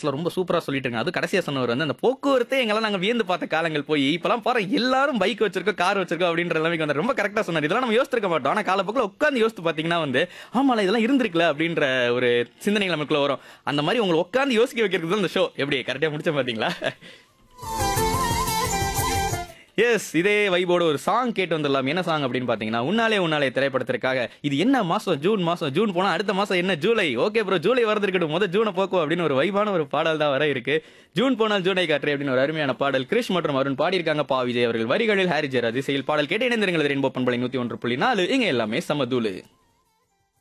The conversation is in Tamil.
லாஸ்ட்ல ரொம்ப சூப்பரா சொல்லிட்டு இருங்க அது கடைசியா சொன்னவர் வந்து அந்த போக்குவரத்தே எங்கெல்லாம் நாங்க வியந்து பார்த்த காலங்கள் போய் இப்பெல்லாம் பாரு எல்லாரும் பைக் வச்சிருக்கோம் கார் வச்சிருக்கோம் அப்படின்ற நிலைமைக்கு வந்து ரொம்ப கரெக்டா சொன்னார் இதெல்லாம் நம்ம யோசிச்சிருக்க மாட்டோம் ஆனா காலப்போக்கில் உட்காந்து யோசித்து பாத்தீங்கன்னா வந்து ஆமால இதெல்லாம் இருந்திருக்கல அப்படின்ற ஒரு சிந்தனைகள் நமக்குள்ள வரும் அந்த மாதிரி உங்களை உட்காந்து யோசிக்க வைக்கிறது தான் இந்த ஷோ எப்படி கரெக்டா முடிச்ச பாத்தீங்களா எஸ் இதே வைபோட ஒரு சாங் கேட்டு வந்துடலாம் என்ன சாங் அப்படின்னு பாத்தீங்கன்னா உன்னாலே உன்னாலே திரைப்படத்திற்காக இது என்ன மாசம் ஜூன் மாசம் ஜூன் போனா அடுத்த மாசம் என்ன ஜூலை ஓகே ப்ரோ ஜூலை வரது இருக்கட்டும் முத ஜூனை போக்கும் அப்படின்னு ஒரு வைபான ஒரு பாடல் தான் வர இருக்கு ஜூன் போனால் ஜூனை காற்று அப்படின்னு ஒரு அருமையான பாடல் கிரிஷ் மற்றும் அருண் பாடியிருக்காங்க பா விஜய் அவர்கள் வரிகளில் ஹாரி ஜெயராஜ் இசையில் பாடல் கேட்டு இணைந்திருங்கள் ரெயின்போ பண்பலை நூத்தி ஒன்று புள்ளி நாலு இங்க எல்லாமே சமதூளு